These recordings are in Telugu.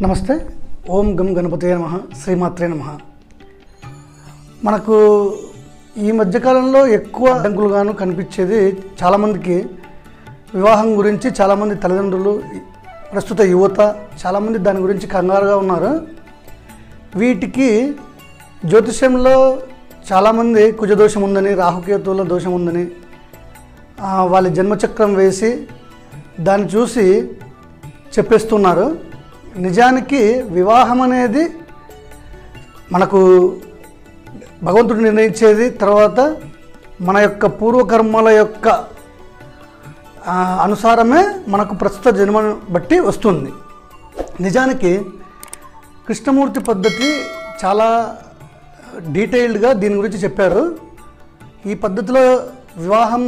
నమస్తే ఓం గం గణపతే నమ శ్రీమాత్రే నమ మనకు ఈ మధ్యకాలంలో ఎక్కువ అడ్డంకులుగాను కనిపించేది చాలామందికి వివాహం గురించి చాలామంది తల్లిదండ్రులు ప్రస్తుత యువత చాలామంది దాని గురించి కంగారుగా ఉన్నారు వీటికి జ్యోతిష్యంలో చాలామంది కుజదోషం ఉందని రాహుకేతువుల దోషం ఉందని ఆ, వాళ్ళ జన్మచక్రం వేసి దాన్ని చూసి చెప్పేస్తున్నారు నిజానికి వివాహం అనేది మనకు భగవంతుడు నిర్ణయించేది తర్వాత మన యొక్క పూర్వకర్మల యొక్క ఆ, అనుసారమే మనకు ప్రస్తుత జన్మను బట్టి వస్తుంది నిజానికి కృష్ణమూర్తి పద్ధతి చాలా డీటెయిల్డ్గా దీని గురించి చెప్పారు ఈ పద్ధతిలో వివాహం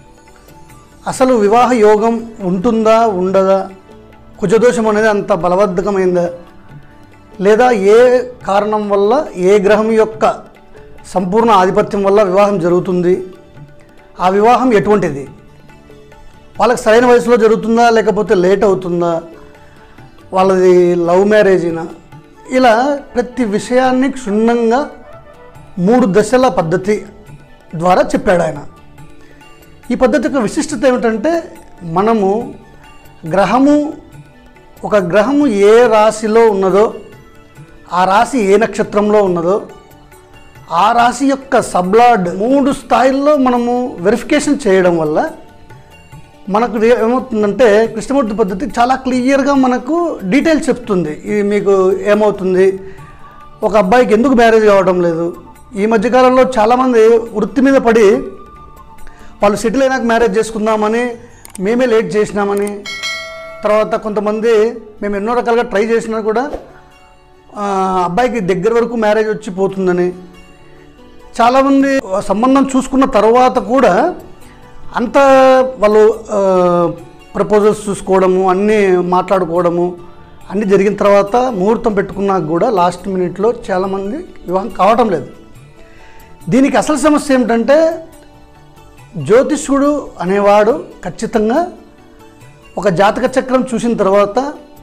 అసలు వివాహ యోగం ఉంటుందా ఉండదా కుజదోషం అనేది అంత బలవర్ధకమైందా లేదా ఏ కారణం వల్ల ఏ గ్రహం యొక్క సంపూర్ణ ఆధిపత్యం వల్ల వివాహం జరుగుతుంది ఆ వివాహం ఎటువంటిది వాళ్ళకి సరైన వయసులో జరుగుతుందా లేకపోతే లేట్ అవుతుందా వాళ్ళది లవ్ మ్యారేజీనా ఇలా ప్రతి విషయాన్ని క్షుణ్ణంగా మూడు దశల పద్ధతి ద్వారా చెప్పాడు ఆయన ఈ పద్ధతి యొక్క విశిష్టత ఏమిటంటే మనము గ్రహము ఒక గ్రహము ఏ రాశిలో ఉన్నదో ఆ రాశి ఏ నక్షత్రంలో ఉన్నదో ఆ రాశి యొక్క సబ్లాడ్ మూడు స్థాయిల్లో మనము వెరిఫికేషన్ చేయడం వల్ల మనకు ఏ- ఏమవుతుందంటే కృష్ణమూర్తి పద్ధతి చాలా క్లియర్గా మనకు డీటెయిల్స్ చెప్తుంది ఇది మీకు ఏమవుతుంది ఒక అబ్బాయికి ఎందుకు మ్యారేజ్ కావడం లేదు ఈ మధ్యకాలంలో చాలామంది వృత్తి మీద పడి వాళ్ళు సెటిల్ అయినాక మ్యారేజ్ చేసుకుందామని మేమే లేట్ చేసినామని తర్వాత కొంతమంది మేము ఎన్నో రకాలుగా ట్రై చేసినా కూడా ఆ, అబ్బాయికి దగ్గర వరకు మ్యారేజ్ వచ్చి పోతుందని చాలామంది సంబంధం చూసుకున్న తర్వాత కూడా అంత వాళ్ళు ప్రపోజల్స్ చూసుకోవడము అన్నీ మాట్లాడుకోవడము అన్నీ జరిగిన తర్వాత ముహూర్తం పెట్టుకున్నాక కూడా లాస్ట్ మినిట్లో చాలామంది వివాహం కావటం లేదు దీనికి అసలు సమస్య ఏమిటంటే జ్యోతిష్యుడు అనేవాడు ఖచ్చితంగా ఒక జాతక చక్రం చూసిన తర్వాత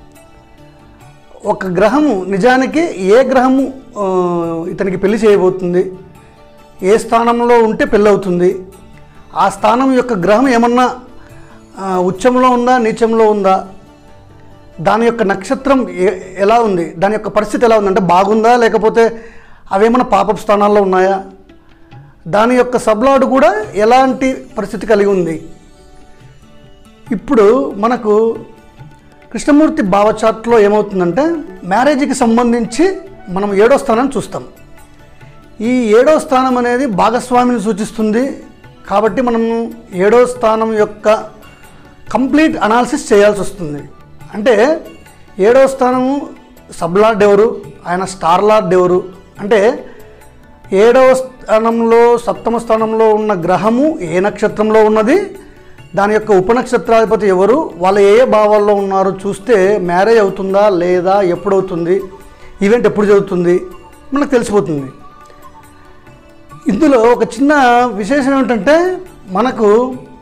ఒక గ్రహము నిజానికి ఏ గ్రహము ఆ, ఇతనికి పెళ్లి చేయబోతుంది ఏ స్థానంలో ఉంటే పెళ్ళి అవుతుంది ఆ స్థానం యొక్క గ్రహం ఏమన్నా ఆ, ఉచ్చంలో ఉందా నీచంలో ఉందా దాని యొక్క నక్షత్రం ఏ- ఎలా ఉంది దాని యొక్క పరిస్థితి ఎలా ఉంది అంటే బాగుందా లేకపోతే అవేమన్నా పాపపు స్థానాల్లో ఉన్నాయా దాని యొక్క సబ్లాడ్ కూడా ఎలాంటి పరిస్థితి కలిగి ఉంది ఇప్పుడు మనకు కృష్ణమూర్తి భావచార్ట్లో ఏమవుతుందంటే మ్యారేజ్కి సంబంధించి మనం ఏడో స్థానం చూస్తాం ఈ ఏడో స్థానం అనేది భాగస్వామిని సూచిస్తుంది కాబట్టి మనము ఏడో స్థానం యొక్క కంప్లీట్ అనాలిసిస్ చేయాల్సి వస్తుంది అంటే ఏడో స్థానము సబ్లార్డ్ ఎవరు ఆయన స్టార్ లార్డ్ ఎవరు అంటే ఏడవ స్థానంలో సప్తమ స్థానంలో ఉన్న గ్రహము ఏ నక్షత్రంలో ఉన్నది దాని యొక్క ఉపనక్షత్రాధిపతి ఎవరు వాళ్ళు ఏ ఏ భావాల్లో ఉన్నారో చూస్తే మ్యారేజ్ అవుతుందా లేదా ఎప్పుడవుతుంది ఈవెంట్ ఎప్పుడు జరుగుతుంది మనకు తెలిసిపోతుంది ఇందులో ఒక చిన్న విశేషం ఏమిటంటే మనకు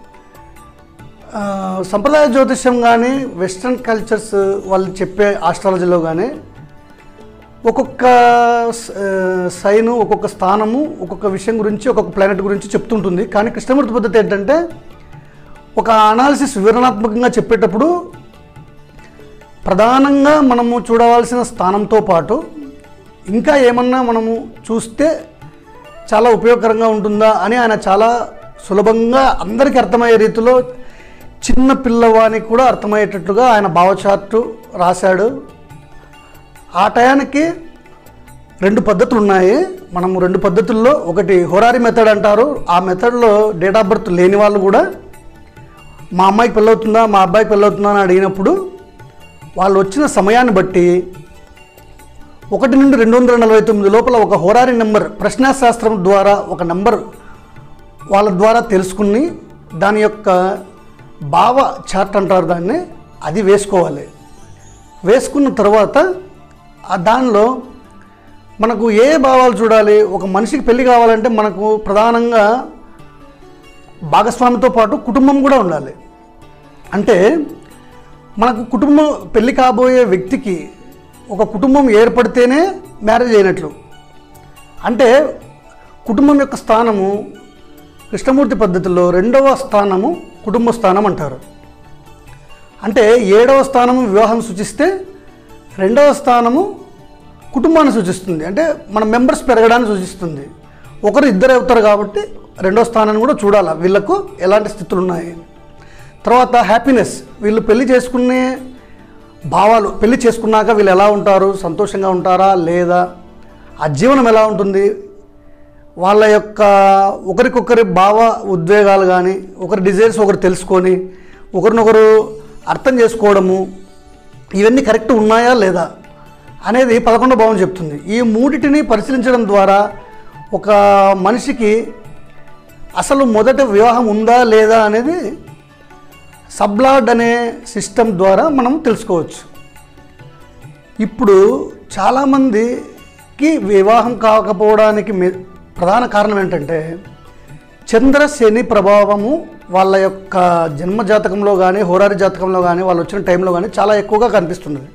ఆ, సంప్రదాయ జ్యోతిష్యం కానీ వెస్ట్రన్ కల్చర్స్ వాళ్ళు చెప్పే ఆస్ట్రాలజీలో కానీ ఒక్కొక్క స- ఆ, సైను ఒక్కొక్క స్థానము ఒక్కొక్క విషయం గురించి ఒక్కొక్క ప్లానెట్ గురించి చెప్తుంటుంది కానీ కృష్ణమూర్తి పద్ధతి ఏంటంటే ఒక అనాలిసిస్ వివరణాత్మకంగా చెప్పేటప్పుడు ప్రధానంగా మనము చూడవలసిన స్థానంతో పాటు ఇంకా ఏమన్నా మనము చూస్తే చాలా ఉపయోగకరంగా ఉంటుందా అని ఆయన చాలా సులభంగా అందరికీ అర్థమయ్యే రీతిలో చిన్న పిల్లవానికి కూడా అర్థమయ్యేటట్లుగా ఆయన భావచార్టు రాశాడు ఆ టయానికి రెండు పద్ధతులు ఉన్నాయి మనము రెండు పద్ధతుల్లో ఒకటి హొరారి మెథడ్ అంటారు ఆ మెథడ్లో డేట్ ఆఫ్ బర్త్ లేని వాళ్ళు కూడా మా అమ్మాయికి పెళ్ళవుతుందా మా అబ్బాయికి పెళ్ళవుతుందా అని అడిగినప్పుడు వాళ్ళు వచ్చిన సమయాన్ని బట్టి ఒకటి నుండి రెండు వందల నలభై తొమ్మిది లోపల ఒక హోరారి నెంబర్ ప్రశ్నాశాస్త్రం ద్వారా ఒక నెంబర్ వాళ్ళ ద్వారా తెలుసుకుని దాని యొక్క భావ చార్ట్ అంటారు దాన్ని అది వేసుకోవాలి వేసుకున్న తర్వాత ఆ దానిలో మనకు ఏ భావాలు చూడాలి ఒక మనిషికి పెళ్లి కావాలంటే మనకు ప్రధానంగా భాగస్వామితో పాటు కుటుంబం కూడా ఉండాలి అంటే మనకు కుటుంబం పెళ్లి కాబోయే వ్యక్తికి ఒక కుటుంబం ఏర్పడితేనే మ్యారేజ్ అయినట్లు అంటే కుటుంబం యొక్క స్థానము కృష్ణమూర్తి పద్ధతిలో రెండవ స్థానము కుటుంబ స్థానం అంటారు అంటే ఏడవ స్థానము వివాహం సూచిస్తే రెండవ స్థానము కుటుంబాన్ని సూచిస్తుంది అంటే మన మెంబర్స్ పెరగడాన్ని సూచిస్తుంది ఒకరు ఇద్దరు అవుతారు కాబట్టి రెండో స్థానాన్ని కూడా చూడాలి వీళ్ళకు ఎలాంటి స్థితులు ఉన్నాయి తర్వాత హ్యాపీనెస్ వీళ్ళు పెళ్లి చేసుకునే భావాలు పెళ్లి చేసుకున్నాక వీళ్ళు ఎలా ఉంటారు సంతోషంగా ఉంటారా లేదా ఆ జీవనం ఎలా ఉంటుంది వాళ్ళ యొక్క ఒకరికొకరి భావ ఉద్వేగాలు కానీ ఒకరి డిజైర్స్ ఒకరు తెలుసుకొని ఒకరినొకరు అర్థం చేసుకోవడము ఇవన్నీ కరెక్ట్ ఉన్నాయా లేదా అనేది పదకొండో భావం చెప్తుంది ఈ మూడిటిని పరిశీలించడం ద్వారా ఒక మనిషికి అసలు మొదట వివాహం ఉందా లేదా అనేది సబ్లాడ్ అనే సిస్టమ్ ద్వారా మనం తెలుసుకోవచ్చు ఇప్పుడు చాలామందికి వివాహం కాకపోవడానికి మె- ప్రధాన కారణం ఏంటంటే చంద్ర శని ప్రభావము వాళ్ళ యొక్క జన్మ జాతకంలో కానీ హోరారి జాతకంలో కానీ వాళ్ళు వచ్చిన టైంలో కానీ చాలా ఎక్కువగా కనిపిస్తున్నది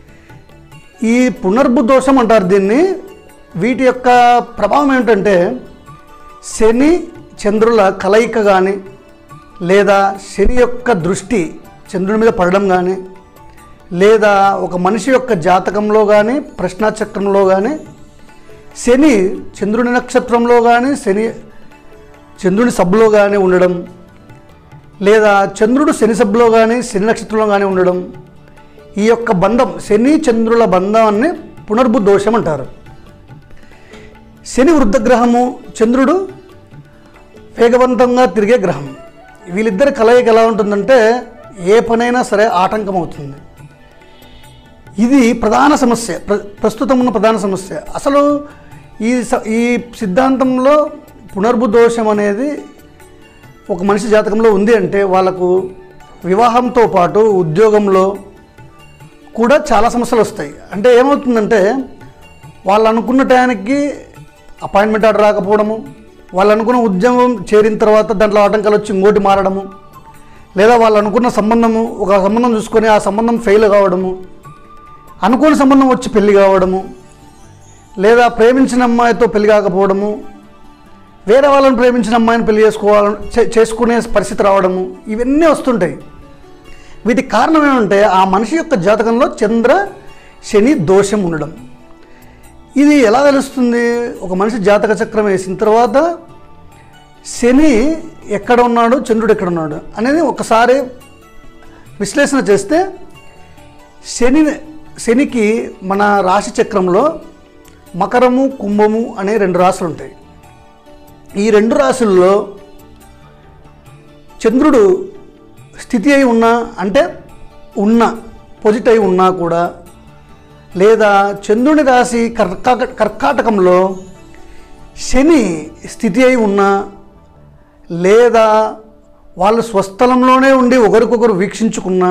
ఈ పునర్భు దోషం అంటారు దీన్ని వీటి యొక్క ప్రభావం ఏమిటంటే శని చంద్రుల కలయిక కానీ లేదా శని యొక్క దృష్టి చంద్రుడి మీద పడడం కానీ లేదా ఒక మనిషి యొక్క జాతకంలో కానీ ప్రశ్నాచక్రంలో కానీ శని చంద్రుని నక్షత్రంలో కానీ శని చంద్రుని సబ్బులో కానీ ఉండడం లేదా చంద్రుడు శని సబ్బులో కానీ శని నక్షత్రంలో కానీ ఉండడం ఈ యొక్క బంధం శని చంద్రుల బంధాన్ని పునర్భు దోషం అంటారు శని వృద్ధ గ్రహము చంద్రుడు వేగవంతంగా తిరిగే గ్రహం వీళ్ళిద్దరి కలయిక ఎలా ఉంటుందంటే ఏ పనైనా సరే ఆటంకం అవుతుంది ఇది ప్రధాన సమస్య ప్ర ప్రస్తుతం ఉన్న ప్రధాన సమస్య అసలు ఈ స ఈ సిద్ధాంతంలో పునర్భు దోషం అనేది ఒక మనిషి జాతకంలో ఉంది అంటే వాళ్ళకు వివాహంతో పాటు ఉద్యోగంలో కూడా చాలా సమస్యలు వస్తాయి అంటే ఏమవుతుందంటే వాళ్ళు అనుకున్న టయానికి అపాయింట్మెంట్ ఆర్డర్ రాకపోవడము వాళ్ళు అనుకున్న ఉద్యోగం చేరిన తర్వాత దాంట్లో ఆటంకాలు వచ్చి ఇంకోటి మారడము లేదా వాళ్ళు అనుకున్న సంబంధము ఒక సంబంధం చూసుకొని ఆ సంబంధం ఫెయిల్ కావడము అనుకోని సంబంధం వచ్చి పెళ్లి కావడము లేదా ప్రేమించిన అమ్మాయితో పెళ్లి కాకపోవడము వేరే వాళ్ళని ప్రేమించిన అమ్మాయిని పెళ్లి చేసుకోవాలని చే- చేసుకునే పరిస్థితి రావడము ఇవన్నీ వస్తుంటాయి వీటికి కారణం ఏమంటే ఆ మనిషి యొక్క జాతకంలో చంద్ర శని దోషం ఉండడం ఇది ఎలా తెలుస్తుంది ఒక మనిషి జాతక చక్రం వేసిన తర్వాత శని ఎక్కడ ఉన్నాడు చంద్రుడు ఎక్కడ ఉన్నాడు అనేది ఒకసారి విశ్లేషణ చేస్తే శని శనికి మన రాశి చక్రంలో మకరము కుంభము అనే రెండు రాశులు ఉంటాయి ఈ రెండు రాశుల్లో చంద్రుడు స్థితి అయి ఉన్నా అంటే ఉన్న పొజిట్ అయి ఉన్నా కూడా లేదా చంద్రుని రాశి కర్కాట కర్కాటకంలో శని స్థితి అయి ఉన్నా లేదా వాళ్ళు స్వస్థలంలోనే ఉండి ఒకరికొకరు వీక్షించుకున్నా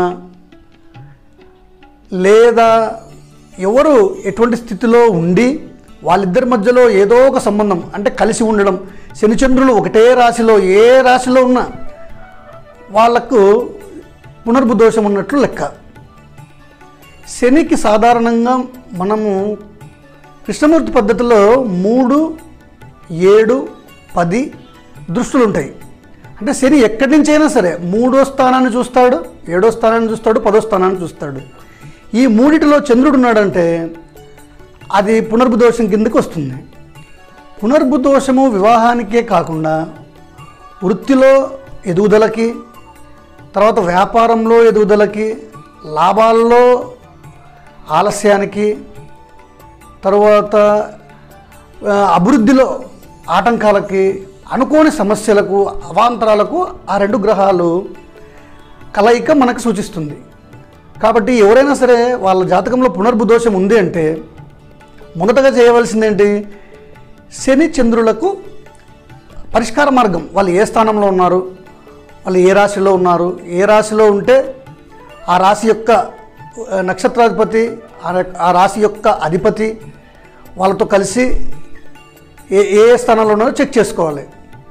లేదా ఎవరు ఎటువంటి స్థితిలో ఉండి వాళ్ళిద్దరి మధ్యలో ఏదో ఒక సంబంధం అంటే కలిసి ఉండడం శనిచంద్రులు ఒకటే రాశిలో ఏ రాశిలో ఉన్నా వాళ్లకు పునర్భు దోషం ఉన్నట్లు లెక్క శనికి సాధారణంగా మనము కృష్ణమూర్తి పద్ధతిలో మూడు ఏడు పది దృష్టులు ఉంటాయి అంటే శని ఎక్కడి నుంచైనా సరే మూడో స్థానాన్ని చూస్తాడు ఏడో స్థానాన్ని చూస్తాడు పదో స్థానాన్ని చూస్తాడు ఈ మూడిటిలో చంద్రుడు ఉన్నాడంటే అది పునర్భు దోషం కిందకి వస్తుంది పునర్భు దోషము వివాహానికే కాకుండా వృత్తిలో ఎదుగుదలకి తర్వాత వ్యాపారంలో ఎదుగుదలకి లాభాల్లో ఆలస్యానికి తర్వాత ఆ, అభివృద్ధిలో ఆటంకాలకి అనుకోని సమస్యలకు అవాంతరాలకు ఆ రెండు గ్రహాలు కలయిక మనకు సూచిస్తుంది కాబట్టి ఎవరైనా సరే వాళ్ళ జాతకంలో పునర్భు దోషం ఉంది అంటే మొదటగా చేయవలసిందేంటి శని చంద్రులకు పరిష్కార మార్గం వాళ్ళు ఏ స్థానంలో ఉన్నారు వాళ్ళు ఏ రాశిలో ఉన్నారు ఏ రాశిలో ఉంటే ఆ రాశి యొక్క ఆ, నక్షత్రాధిపతి ఆ ర- ఆ రాశి యొక్క అధిపతి వాళ్ళతో కలిసి ఏ ఏ స్థానంలో ఉన్నారో చెక్ చేసుకోవాలి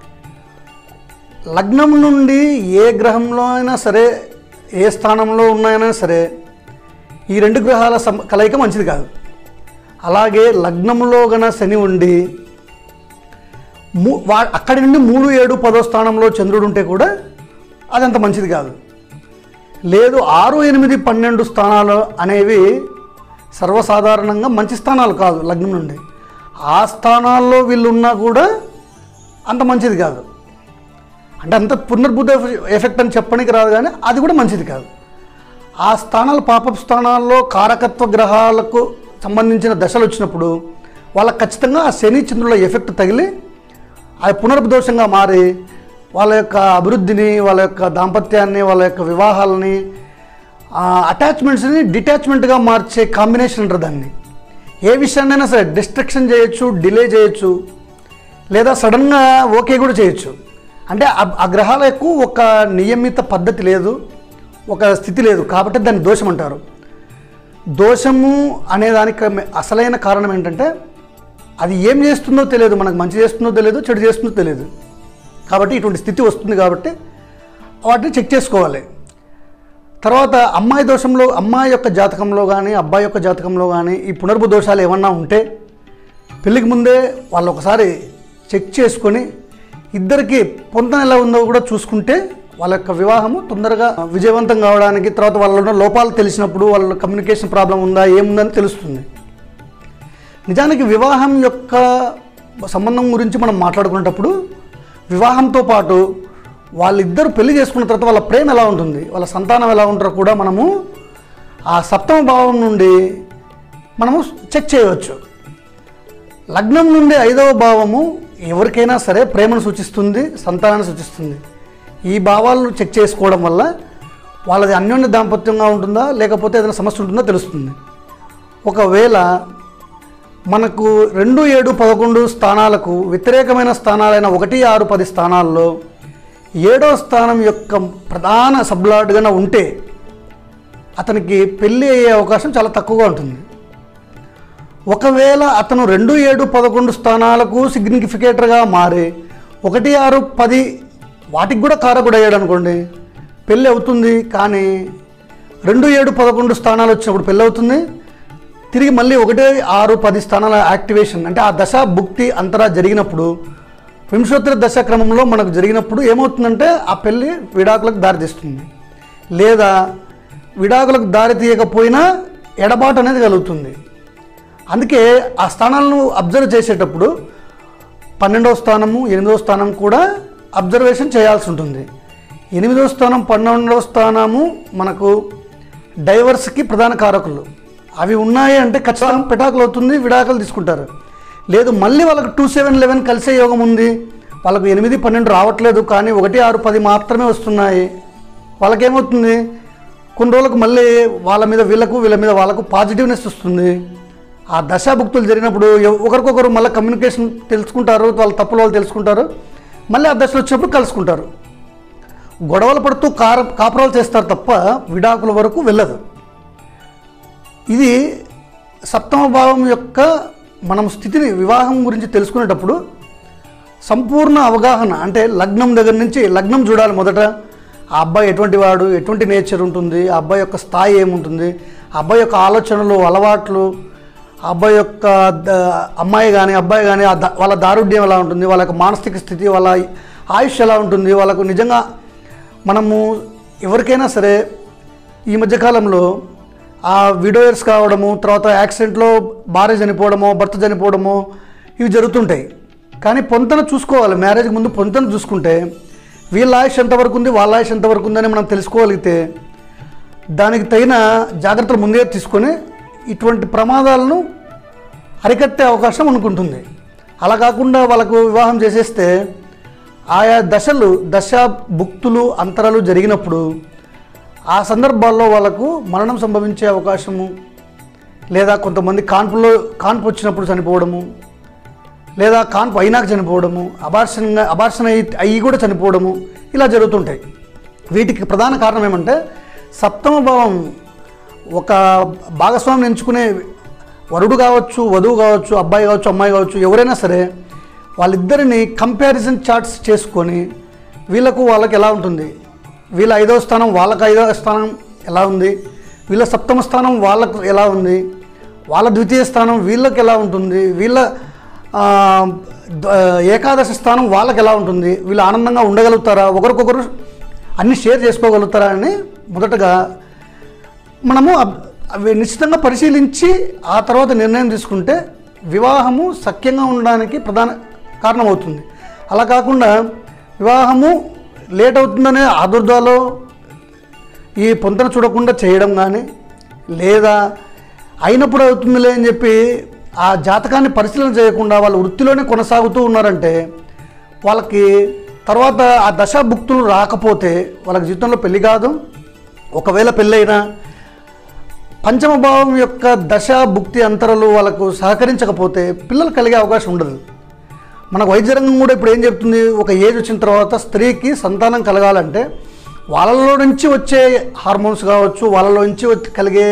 లగ్నం నుండి ఏ గ్రహంలో అయినా సరే ఏ స్థానంలో ఉన్నాయైనా సరే ఈ రెండు గ్రహాల సం- కలయిక మంచిది కాదు అలాగే లగ్నంలో గన శని ఉండి మూ వా అక్కడి నుండి మూడు ఏడు పదో స్థానంలో చంద్రుడు ఉంటే కూడా అదంత మంచిది కాదు లేదు ఆరు ఎనిమిది పన్నెండు స్థానాలు అనేవి సర్వసాధారణంగా మంచి స్థానాలు కాదు లగ్నం నుండి ఆ స్థానాల్లో వీళ్ళు ఉన్నా కూడా అంత మంచిది కాదు అంటే అంత పునర్బుద్ధ ఎఫెక్ట్ అని చెప్పడానికి రాదు కానీ అది కూడా మంచిది కాదు ఆ స్థానాలు పాప స్థానాల్లో కారకత్వ గ్రహాలకు సంబంధించిన దశలు వచ్చినప్పుడు వాళ్ళకి ఖచ్చితంగా ఆ శని చంద్రుల ఎఫెక్ట్ తగిలి అది పునర్దోషంగా మారి వాళ్ళ యొక్క అభివృద్ధిని వాళ్ళ యొక్క దాంపత్యాన్ని వాళ్ళ యొక్క వివాహాలని అటాచ్మెంట్స్ని డిటాచ్మెంట్గా మార్చే కాంబినేషన్ అంటారు దాన్ని ఏ విషయాన్నైనా సరే డిస్ట్రక్షన్ చేయొచ్చు డిలే చేయొచ్చు లేదా సడన్గా ఓకే కూడా చేయొచ్చు అంటే ఆ- ఆ గ్రహాలకు ఒక నియమిత పద్ధతి లేదు ఒక స్థితి లేదు కాబట్టి దాన్ని దోషం అంటారు దోషము అనే దానికి మె- అసలైన కారణం ఏంటంటే అది ఏం చేస్తుందో తెలియదు మనకు మంచి చేస్తుందో తెలియదు చెడు చేస్తుందో తెలియదు కాబట్టి ఇటువంటి స్థితి వస్తుంది కాబట్టి వాటిని చెక్ చేసుకోవాలి తర్వాత అమ్మాయి దోషంలో అమ్మాయి యొక్క జాతకంలో కానీ అబ్బాయి యొక్క జాతకంలో కానీ ఈ పునర్భు దోషాలు ఏమన్నా ఉంటే పెళ్ళికి ముందే వాళ్ళు ఒకసారి చెక్ చేసుకొని ఇద్దరికి పొందన ఎలా ఉందో కూడా చూసుకుంటే వాళ్ళ యొక్క వివాహము తొందరగా విజయవంతం కావడానికి తర్వాత వాళ్ళలో ఉన్న లోపాలు తెలిసినప్పుడు వాళ్ళ కమ్యూనికేషన్ ప్రాబ్లం ఉందా ఏముందని తెలుస్తుంది నిజానికి వివాహం యొక్క సంబంధం గురించి మనం మాట్లాడుకునేటప్పుడు వివాహంతో పాటు వాళ్ళిద్దరు పెళ్లి చేసుకున్న తర్వాత వాళ్ళ ప్రేమ ఎలా ఉంటుంది వాళ్ళ సంతానం ఎలా ఉంటారో కూడా మనము ఆ సప్తమ భావం నుండి మనము చెక్ చేయవచ్చు లగ్నం నుండి ఐదవ భావము ఎవరికైనా సరే ప్రేమను సూచిస్తుంది సంతానాన్ని సూచిస్తుంది ఈ భావాలను చెక్ చేసుకోవడం వల్ల వాళ్ళది అన్యోన్య దాంపత్యంగా ఉంటుందా లేకపోతే ఏదైనా సమస్య ఉంటుందో తెలుస్తుంది ఒకవేళ మనకు రెండు ఏడు పదకొండు స్థానాలకు వ్యతిరేకమైన స్థానాలైన ఒకటి ఆరు పది స్థానాల్లో ఏడో స్థానం యొక్క ప్రధాన సబ్లాడ్గా ఉంటే అతనికి పెళ్ళి అయ్యే అవకాశం చాలా తక్కువగా ఉంటుంది ఒకవేళ అతను రెండు ఏడు పదకొండు స్థానాలకు సిగ్నిఫికేటర్గా మారి ఒకటి ఆరు పది వాటికి కూడా కారకుడు అయ్యాడు అనుకోండి పెళ్ళి అవుతుంది కానీ రెండు ఏడు పదకొండు స్థానాలు వచ్చినప్పుడు పెళ్ళి అవుతుంది తిరిగి మళ్ళీ ఒకటి ఆరు పది స్థానాల యాక్టివేషన్ అంటే ఆ దశ భుక్తి అంతరా జరిగినప్పుడు వింశోత్తర దశ క్రమంలో మనకు జరిగినప్పుడు ఏమవుతుందంటే ఆ పెళ్ళి విడాకులకు దారితీస్తుంది లేదా విడాకులకు దారి తీయకపోయినా ఎడబాటు అనేది కలుగుతుంది అందుకే ఆ స్థానాలను అబ్జర్వ్ చేసేటప్పుడు పన్నెండవ స్థానము ఎనిమిదవ స్థానం కూడా అబ్జర్వేషన్ చేయాల్సి ఉంటుంది ఎనిమిదవ స్థానం పన్నెండవ స్థానము మనకు డైవర్స్కి ప్రధాన కారకులు అవి ఉన్నాయి అంటే ఖచ్చితంగా పిటాకులు అవుతుంది విడాకులు తీసుకుంటారు లేదు మళ్ళీ వాళ్ళకి టూ సెవెన్ లెవెన్ కలిసే యోగం ఉంది వాళ్ళకు ఎనిమిది పన్నెండు రావట్లేదు కానీ ఒకటి ఆరు పది మాత్రమే వస్తున్నాయి వాళ్ళకేమవుతుంది కొన్ని రోజులకు మళ్ళీ వాళ్ళ మీద వీళ్ళకు వీళ్ళ మీద వాళ్ళకు పాజిటివ్నెస్ వస్తుంది ఆ దశాభుక్తులు జరిగినప్పుడు ఎవ- ఒకరికొకరు మళ్ళీ కమ్యూనికేషన్ తెలుసుకుంటారు వాళ్ళ తప్పులు వాళ్ళు తెలుసుకుంటారు మళ్ళీ ఆ దశలు వచ్చినప్పుడు కలుసుకుంటారు గొడవలు పడుతూ కార కాపురాలు చేస్తారు తప్ప విడాకుల వరకు వెళ్ళదు ఇది సప్తమ భావం యొక్క మనం స్థితిని వివాహం గురించి తెలుసుకునేటప్పుడు సంపూర్ణ అవగాహన అంటే లగ్నం దగ్గర నుంచి లగ్నం చూడాలి మొదట ఆ అబ్బాయి ఎటువంటి వాడు ఎటువంటి నేచర్ ఉంటుంది ఆ అబ్బాయి యొక్క స్థాయి ఏముంటుంది ఆ అబ్బాయి యొక్క ఆలోచనలు అలవాట్లు ఆ అబ్బాయి యొక్క ద- అమ్మాయి కానీ అబ్బాయి కానీ ఆ ద- వాళ్ళ దారుఢ్యం ఎలా ఉంటుంది వాళ్ళ యొక్క మానసిక స్థితి వాళ్ళ ఆయుష్ ఎలా ఉంటుంది వాళ్ళకు నిజంగా మనము ఎవరికైనా సరే ఈ మధ్యకాలంలో ఆ విడోయర్స్ కావడము తర్వాత యాక్సిడెంట్లో భార్య చనిపోవడమో భర్త చనిపోవడమో ఇవి జరుగుతుంటాయి కానీ పొంతన చూసుకోవాలి మ్యారేజ్కి ముందు పొంతన చూసుకుంటే వీళ్ళ ఆయుష్ ఎంతవరకు ఉంది వాళ్ళ ఆయుష్ ఎంతవరకు ఉందని మనం తెలుసుకోగలిగితే దానికి తగిన జాగ్రత్తలు ముందే తీసుకొని ఇటువంటి ప్రమాదాలను అరికట్టే అవకాశం అనుకుంటుంది అలా కాకుండా వాళ్ళకు వివాహం చేసేస్తే ఆయా దశలు దశ భుక్తులు అంతరాలు జరిగినప్పుడు ఆ సందర్భాల్లో వాళ్ళకు మరణం సంభవించే అవకాశము లేదా కొంతమంది కాన్పులో కాన్పు వచ్చినప్పుడు చనిపోవడము లేదా కాన్పు అయినాక చనిపోవడము అబార్షన్గా అబార్షన్ అయ్యి అయ్యి కూడా చనిపోవడము ఇలా జరుగుతుంటాయి వీటికి ప్రధాన కారణం ఏమంటే సప్తమ భావం ఒక భాగస్వామిని ఎంచుకునే వరుడు కావచ్చు వధువు కావచ్చు అబ్బాయి కావచ్చు అమ్మాయి కావచ్చు ఎవరైనా సరే వాళ్ళిద్దరిని కంపారిజన్ చార్ట్స్ చేసుకొని వీళ్ళకు వాళ్ళకి ఎలా ఉంటుంది వీళ్ళ ఐదవ స్థానం వాళ్ళకి ఐదవ స్థానం ఎలా ఉంది వీళ్ళ సప్తమ స్థానం వాళ్ళకు ఎలా ఉంది వాళ్ళ ద్వితీయ స్థానం వీళ్ళకి ఎలా ఉంటుంది వీళ్ళ ఆ, ద- ఏకాదశ స్థానం వాళ్ళకి ఎలా ఉంటుంది వీళ్ళు ఆనందంగా ఉండగలుగుతారా ఒకరికొకరు అన్ని షేర్ చేసుకోగలుగుతారా అని మొదటగా మనము అబ్- అవి నిశ్చితంగా పరిశీలించి ఆ తర్వాత నిర్ణయం తీసుకుంటే వివాహము సఖ్యంగా ఉండడానికి ప్రధాన కారణమవుతుంది అలా కాకుండా వివాహము లేట్ అవుతుందనే ఆదుర్దాలో ఈ పొంతన చూడకుండా చేయడం కానీ లేదా అయినప్పుడు అవుతుందిలే అని చెప్పి ఆ జాతకాన్ని పరిశీలన చేయకుండా వాళ్ళు వృత్తిలోనే కొనసాగుతూ ఉన్నారంటే వాళ్ళకి తర్వాత ఆ దశాభుక్తులు రాకపోతే వాళ్ళకి జీవితంలో పెళ్లి కాదు ఒకవేళ పెళ్ళైనా పంచమ భావం యొక్క దశ భుక్తి అంతరాలు వాళ్ళకు సహకరించకపోతే పిల్లలు కలిగే అవకాశం ఉండదు మనకు వైద్య రంగం కూడా ఇప్పుడు ఏం చెప్తుంది ఒక ఏజ్ వచ్చిన తర్వాత స్త్రీకి సంతానం కలగాలంటే వాళ్ళలో నుంచి వచ్చే హార్మోన్స్ కావచ్చు వాళ్ళలో నుంచి వచ్చి కలిగే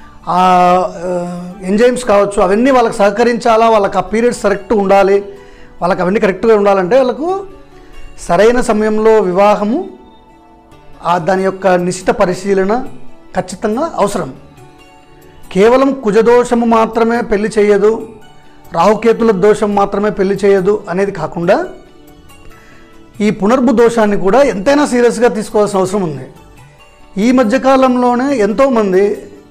ఎంజైమ్స్ కావచ్చు అవన్నీ వాళ్ళకి సహకరించాలా వాళ్ళకి ఆ పీరియడ్స్ కరెక్ట్ ఉండాలి వాళ్ళకి అవన్నీ కరెక్ట్గా ఉండాలంటే వాళ్ళకు సరైన సమయంలో వివాహము ఆ దాని యొక్క నిశ్చిత పరిశీలన ఖచ్చితంగా అవసరం కేవలం కుజదోషము మాత్రమే పెళ్లి చేయదు రాహుకేతుల దోషం మాత్రమే పెళ్లి చేయదు అనేది కాకుండా ఈ పునర్భు దోషాన్ని కూడా ఎంతైనా సీరియస్గా తీసుకోవాల్సిన అవసరం ఉంది ఈ మధ్యకాలంలోనే ఎంతోమంది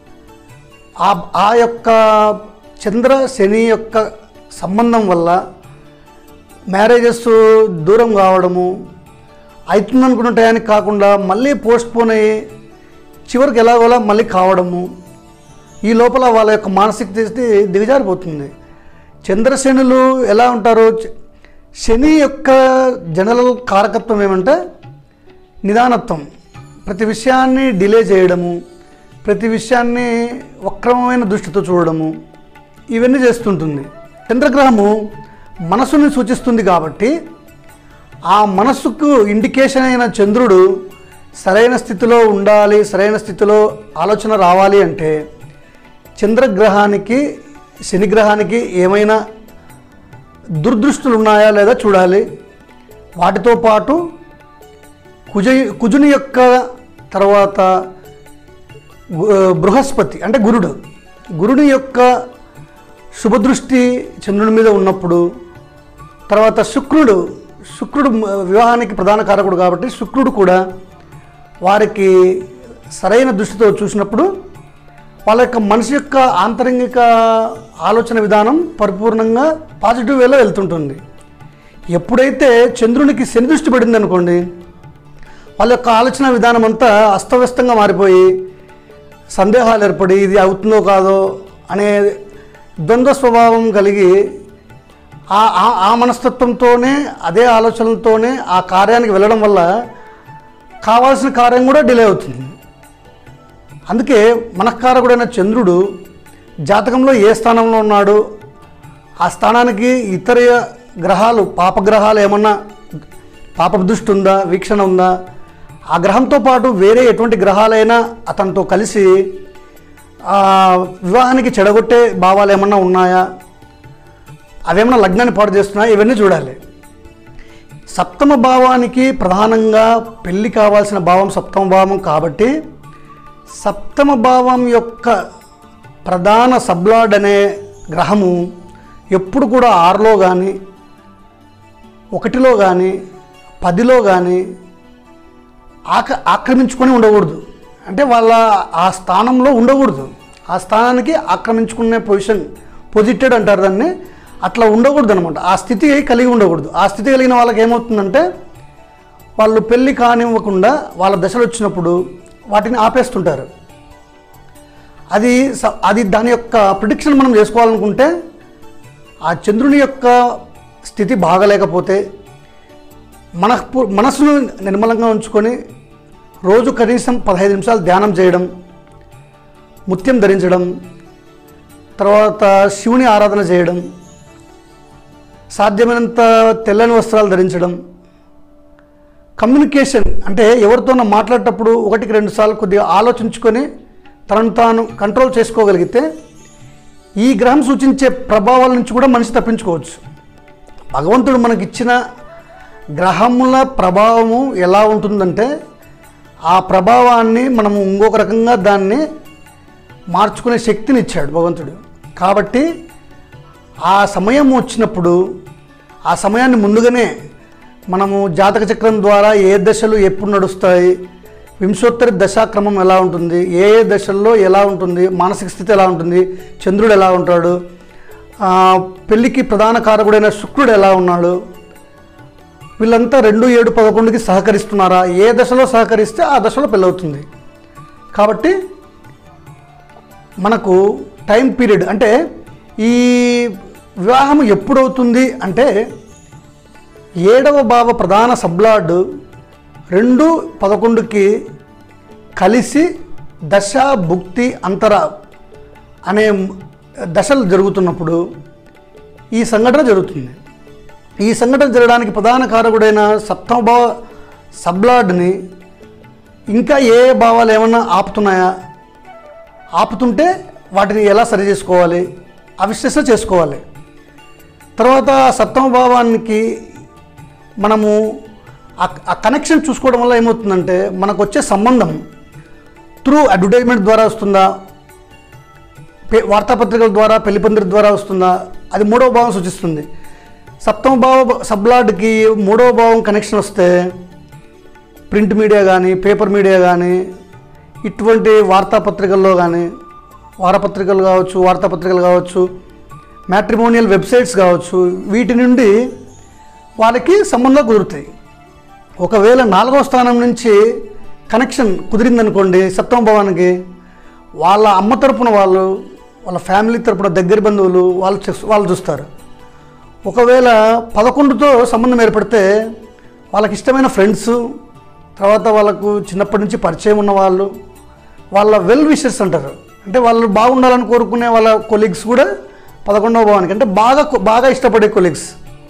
ఆ ఆ యొక్క చంద్ర శని యొక్క సంబంధం వల్ల మ్యారేజెస్ దూరం కావడము అవుతుందనుకున్న టయానికి కాకుండా మళ్ళీ పోస్ట్ పోన్ అయ్యి చివరికి ఎలాగోలా మళ్ళీ కావడము ఈ లోపల వాళ్ళ యొక్క మానసిక స్థితి దిగజారిపోతుంది చంద్రశనులు ఎలా ఉంటారు చ- శని యొక్క జనరల్ కారకత్వం ఏమంటే నిదానత్వం ప్రతి విషయాన్ని డిలే చేయడము ప్రతి విషయాన్ని వక్రమైన దృష్టితో చూడడము ఇవన్నీ చేస్తుంటుంది చంద్రగ్రహము మనసుని సూచిస్తుంది కాబట్టి ఆ మనస్సుకు ఇండికేషన్ అయిన చంద్రుడు సరైన స్థితిలో ఉండాలి సరైన స్థితిలో ఆలోచన రావాలి అంటే చంద్రగ్రహానికి శనిగ్రహానికి ఏమైనా దుర్దృష్టులు ఉన్నాయా లేదా చూడాలి వాటితో పాటు కుజ కుజుని యొక్క తర్వాత గు- బృహస్పతి అంటే గురుడు గురుని యొక్క శుభదృష్టి చంద్రుని మీద ఉన్నప్పుడు తర్వాత శుక్రుడు శుక్రుడు మ- వివాహానికి ప్రధాన కారకుడు కాబట్టి శుక్రుడు కూడా వారికి సరైన దృష్టితో చూసినప్పుడు వాళ్ళ యొక్క మనిషి యొక్క ఆంతరంగిక ఆలోచన విధానం పరిపూర్ణంగా పాజిటివ్ వేలో వెళ్తుంటుంది ఎప్పుడైతే చంద్రునికి శని దృష్టి పడింది అనుకోండి వాళ్ళ యొక్క ఆలోచన విధానం అంతా అస్తవ్యస్తంగా మారిపోయి సందేహాలు ఏర్పడి ఇది అవుతుందో కాదో అనే ద్వంద్వ స్వభావం కలిగి ఆ ఆ- ఆ మనస్తత్వంతోనే అదే ఆలోచనలతోనే ఆ కార్యానికి వెళ్ళడం వల్ల కావాల్సిన కార్యం కూడా డిలే అవుతుంది అందుకే మనఃకారకుడైన చంద్రుడు జాతకంలో ఏ స్థానంలో ఉన్నాడు ఆ స్థానానికి ఇతర గ్రహాలు పాపగ్రహాలు ఏమన్నా పాప దృష్టి ఉందా వీక్షణ ఉందా ఆ గ్రహంతో పాటు వేరే ఎటువంటి గ్రహాలైనా అతనితో కలిసి ఆ, వివాహానికి చెడగొట్టే భావాలు ఏమన్నా ఉన్నాయా అవేమన్నా లగ్నాన్ని పాడు చేస్తున్నాయా ఇవన్నీ చూడాలి సప్తమ భావానికి ప్రధానంగా పెళ్ళి కావాల్సిన భావం సప్తమ భావం కాబట్టి సప్తమ భావం యొక్క ప్రధాన సబ్లాడ్ అనే గ్రహము ఎప్పుడు కూడా ఆరులో కానీ ఒకటిలో కానీ పదిలో కానీ ఆక ఆక్రమించుకొని ఉండకూడదు అంటే వాళ్ళ ఆ స్థానంలో ఉండకూడదు ఆ స్థానానికి ఆక్రమించుకునే పొజిషన్ పొజిటెడ్ అంటారు దాన్ని అట్లా ఉండకూడదు అనమాట ఆ స్థితి కలిగి ఉండకూడదు ఆ స్థితి కలిగిన వాళ్ళకి ఏమవుతుందంటే వాళ్ళు పెళ్ళి కానివ్వకుండా వాళ్ళ దశలు వచ్చినప్పుడు వాటిని ఆపేస్తుంటారు అది స- అది దాని యొక్క ప్రిడిక్షన్ మనం చేసుకోవాలనుకుంటే ఆ చంద్రుని యొక్క స్థితి బాగలేకపోతే మన మనసును నిర్మలంగా ఉంచుకొని రోజు కనీసం పదహైదు నిమిషాలు ధ్యానం చేయడం ముత్యం ధరించడం తర్వాత శివుని ఆరాధన చేయడం సాధ్యమైనంత తెల్లని వస్త్రాలు ధరించడం కమ్యూనికేషన్ అంటే ఎవరితోనో మాట్లాడేటప్పుడు ఒకటికి రెండు సార్లు కొద్దిగా ఆలోచించుకొని తనను తాను కంట్రోల్ చేసుకోగలిగితే ఈ గ్రహం సూచించే ప్రభావాల నుంచి కూడా మనిషి తప్పించుకోవచ్చు భగవంతుడు మనకిచ్చిన గ్రహముల ప్రభావము ఎలా ఉంటుందంటే ఆ ప్రభావాన్ని మనము ఇంకొక రకంగా దాన్ని మార్చుకునే శక్తిని ఇచ్చాడు భగవంతుడు కాబట్టి ఆ సమయం వచ్చినప్పుడు ఆ సమయాన్ని ముందుగానే మనము జాతక చక్రం ద్వారా ఏ దశలు ఎప్పుడు నడుస్తాయి వింశోత్తరి దశాక్రమం ఎలా ఉంటుంది ఏ ఏ దశల్లో ఎలా ఉంటుంది మానసిక స్థితి ఎలా ఉంటుంది చంద్రుడు ఎలా ఉంటాడు ఆ, పెళ్ళికి ప్రధాన కారకుడైన శుక్రుడు ఎలా ఉన్నాడు వీళ్ళంతా రెండు ఏడు పదకొండుకి సహకరిస్తున్నారా ఏ దశలో సహకరిస్తే ఆ దశలో పెళ్ళవుతుంది కాబట్టి మనకు టైం పీరియడ్ అంటే ఈ వివాహం ఎప్పుడవుతుంది అంటే ఏడవ భావ ప్రధాన సబ్లాడ్ రెండు పదకొండుకి కలిసి దశ భుక్తి అంతర అనే దశలు జరుగుతున్నప్పుడు ఈ సంఘటన జరుగుతుంది ఈ సంఘటన జరగడానికి ప్రధాన కారకుడైన సప్తమ భావ సబ్లాడ్ని ఇంకా ఏ ఏ భావాలు ఏమన్నా ఆపుతున్నాయా ఆపుతుంటే వాటిని ఎలా సరి చేసుకోవాలి ఆ విశ్లేషణ చేసుకోవాలి తర్వాత ఆ సప్తమ భావానికి మనము ఆ- ఆ కనెక్షన్ చూసుకోవడం వల్ల ఏమవుతుందంటే మనకు వచ్చే సంబంధం త్రూ అడ్వర్టైజ్మెంట్ ద్వారా వస్తుందా పే- వార్తాపత్రికల ద్వారా పెళ్లి పందిరి ద్వారా వస్తుందా అది మూడవ భావం సూచిస్తుంది సప్తమ భావ సబ్లాడ్కి మూడవ భావం కనెక్షన్ వస్తే ప్రింట్ మీడియా కానీ పేపర్ మీడియా కానీ ఇటువంటి వార్తాపత్రికల్లో కానీ వారపత్రికలు కావచ్చు వార్తాపత్రికలు కావచ్చు మ్యాట్రిమోనియల్ వెబ్సైట్స్ కావచ్చు వీటి నుండి వాళ్ళకి సంబంధాలు కుదురుతాయి ఒకవేళ నాలుగవ స్థానం నుంచి కనెక్షన్ కుదిరిందనుకోండి సప్తమ భవానికి వాళ్ళ అమ్మ తరపున వాళ్ళు వాళ్ళ ఫ్యామిలీ తరపున దగ్గర బంధువులు వాళ్ళు చూస్- వాళ్ళు చూస్తారు ఒకవేళ పదకొండుతో సంబంధం ఏర్పడితే వాళ్ళకి ఇష్టమైన ఫ్రెండ్స్ తర్వాత వాళ్ళకు చిన్నప్పటి నుంచి పరిచయం ఉన్న వాళ్ళు వాళ్ళ వెల్ విషెస్ అంటారు అంటే వాళ్ళు బాగుండాలని కోరుకునే వాళ్ళ కొలీగ్స్ కూడా పదకొండవ భావానికి అంటే బాగా బాగా ఇష్టపడే కొలీగ్స్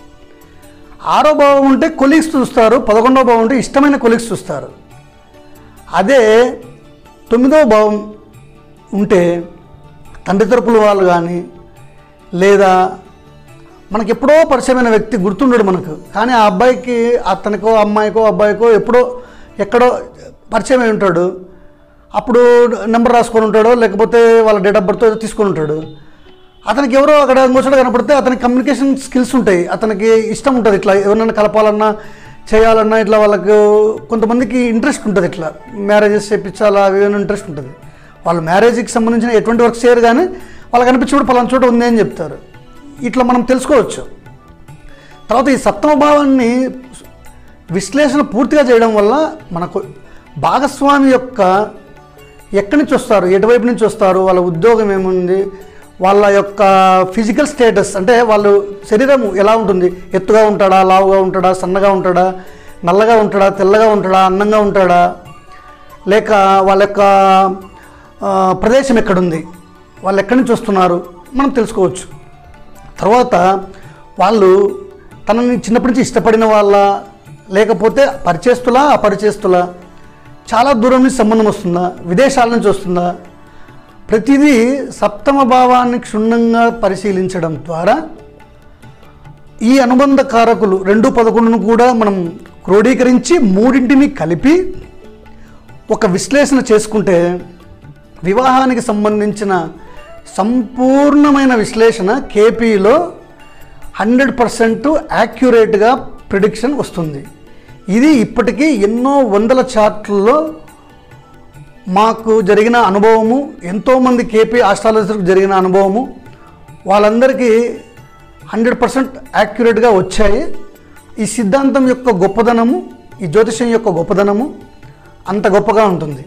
ఆరో భావం ఉంటే కొలీగ్స్ చూస్తారు పదకొండవ భావం ఉంటే ఇష్టమైన కొలీగ్స్ చూస్తారు అదే తొమ్మిదవ భావం ఉంటే తండ్రి తరపుల వాళ్ళు కానీ లేదా మనకి ఎప్పుడో పరిచయమైన వ్యక్తి గుర్తుండడు మనకు కానీ ఆ అబ్బాయికి అతనికో అమ్మాయికో అబ్బాయికో ఎప్పుడో ఎక్కడో పరిచయం అయి ఉంటాడు అప్పుడు నెంబర్ రాసుకొని ఉంటాడో లేకపోతే వాళ్ళ డేట్ ఆఫ్ బర్త్ తీసుకొని ఉంటాడు అతనికి ఎవరో అక్కడ ముచ్చట కనపడితే అతనికి కమ్యూనికేషన్ స్కిల్స్ ఉంటాయి అతనికి ఇష్టం ఉంటుంది ఇట్లా ఎవరినైనా కలపాలన్నా చేయాలన్నా ఇట్లా వాళ్ళకు కొంతమందికి ఇంట్రెస్ట్ ఉంటుంది ఇట్లా మ్యారేజెస్ చేయించాలా అవి ఏమైనా ఇంట్రెస్ట్ ఉంటుంది వాళ్ళు మ్యారేజ్కి సంబంధించిన ఎటువంటి వర్క్ చేయరు కానీ వాళ్ళకి అనిపించినప్పుడు పలానా చోట ఉంది అని చెప్తారు ఇట్లా మనం తెలుసుకోవచ్చు తర్వాత ఈ సప్తమ భావాన్ని విశ్లేషణ పూర్తిగా చేయడం వల్ల మనకు భాగస్వామి యొక్క ఎక్కడి నుంచి వస్తారు ఎటువైపు నుంచి వస్తారు వాళ్ళ ఉద్యోగం ఏముంది వాళ్ళ యొక్క ఫిజికల్ స్టేటస్ అంటే వాళ్ళు శరీరం ఎలా ఉంటుంది ఎత్తుగా ఉంటాడా లావుగా ఉంటాడా సన్నగా ఉంటాడా నల్లగా ఉంటాడా తెల్లగా ఉంటాడా అందంగా ఉంటాడా లేక వాళ్ళ యొక్క ఆ, ప్రదేశం ఎక్కడుంది వాళ్ళు ఎక్కడి నుంచి వస్తున్నారు మనం తెలుసుకోవచ్చు తర్వాత వాళ్ళు తనని చిన్నప్పటి నుంచి ఇష్టపడిన వాళ్ళ లేకపోతే పరిచేస్తులా అపరిచేస్తులా చాలా దూరం నుంచి సంబంధం వస్తుందా విదేశాల నుంచి వస్తుందా ప్రతిదీ సప్తమ భావాన్ని క్షుణ్ణంగా పరిశీలించడం ద్వారా ఈ అనుబంధ కారకులు రెండు పదకొండును కూడా మనం క్రోడీకరించి మూడింటిని కలిపి ఒక విశ్లేషణ చేసుకుంటే వివాహానికి సంబంధించిన సంపూర్ణమైన విశ్లేషణ కేపీలో హండ్రెడ్ పర్సెంట్ యాక్యురేట్గా ప్రిడిక్షన్ వస్తుంది ఇది ఇప్పటికీ ఎన్నో వందల చార్ట్లలో మాకు జరిగిన అనుభవము ఎంతోమంది కేపీ ఆస్ట్రాలజర్కి జరిగిన అనుభవము వాళ్ళందరికీ హండ్రెడ్ పర్సెంట్ యాక్యురేట్గా వచ్చాయి ఈ సిద్ధాంతం యొక్క గొప్పదనము ఈ జ్యోతిషం యొక్క గొప్పదనము అంత గొప్పగా ఉంటుంది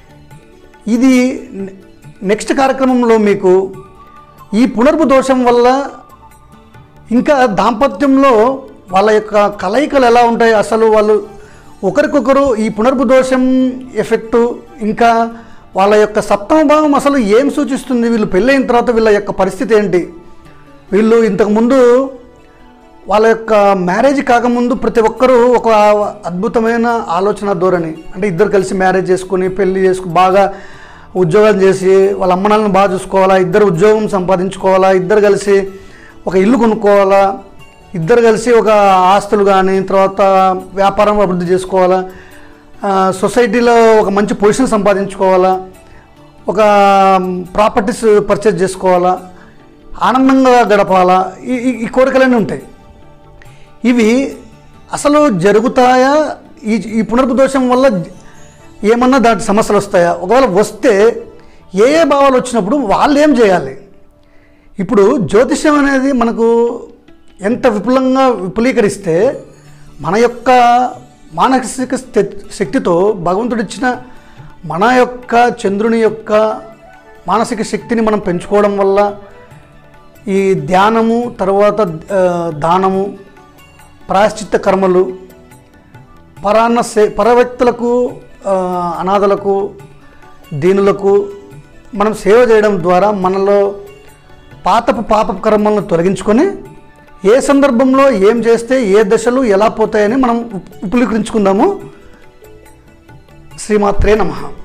ఇది నె- నెక్స్ట్ కార్యక్రమంలో మీకు ఈ పునర్పు దోషం వల్ల ఇంకా దాంపత్యంలో వాళ్ళ యొక్క కలయికలు ఎలా ఉంటాయి అసలు వాళ్ళు ఒకరికొకరు ఈ పునర్పు దోషం ఎఫెక్టు ఇంకా వాళ్ళ యొక్క సప్తమ భావం అసలు ఏం సూచిస్తుంది వీళ్ళు పెళ్ళైన తర్వాత వీళ్ళ యొక్క పరిస్థితి ఏంటి వీళ్ళు ఇంతకుముందు వాళ్ళ యొక్క మ్యారేజ్ కాకముందు ప్రతి ఒక్కరూ ఒక అద్భుతమైన ఆలోచన ధోరణి అంటే ఇద్దరు కలిసి మ్యారేజ్ చేసుకుని పెళ్లి చేసుకు బాగా ఉద్యోగం చేసి వాళ్ళ అమ్మనాలను బాగా చూసుకోవాలా ఇద్దరు ఉద్యోగం సంపాదించుకోవాలా ఇద్దరు కలిసి ఒక ఇల్లు కొనుక్కోవాలా ఇద్దరు కలిసి ఒక ఆస్తులు కానీ తర్వాత వ్యాపారం అభివృద్ధి చేసుకోవాలా ఆ, సొసైటీలో ఒక మంచి పొజిషన్ సంపాదించుకోవాలా ఒక ప్రాపర్టీస్ పర్చేజ్ చేసుకోవాలా ఆనందంగా గడపాలా ఈ ఈ- ఈ కోరికలన్నీ ఉంటాయి ఇవి అసలు జరుగుతాయా ఈ ఈ పునర్పు దోషం వల్ల ఏమన్నా దాంట్లో సమస్యలు వస్తాయా ఒకవేళ వస్తే ఏ ఏ భావాలు వచ్చినప్పుడు వాళ్ళు ఏం చేయాలి ఇప్పుడు జ్యోతిష్యం అనేది మనకు ఎంత విపులంగా విపులీకరిస్తే మన యొక్క మానసిక స్థి- శక్తితో భగవంతుడు ఇచ్చిన మన యొక్క చంద్రుని యొక్క మానసిక శక్తిని మనం పెంచుకోవడం వల్ల ఈ ధ్యానము తర్వాత ఆ, దానము ప్రాయశ్చిత్త కర్మలు పరాన్న సే పర వ్యక్తులకు ఆ, అనాథలకు దీనులకు మనం సేవ చేయడం ద్వారా మనలో పాతపు పాప కర్మలను తొలగించుకొని ఏ సందర్భంలో ఏం చేస్తే ఏ దశలు ఎలా పోతాయని మనం ఉప్- ఉపయోగించుకుందాము శ్రీమాత్రే నమః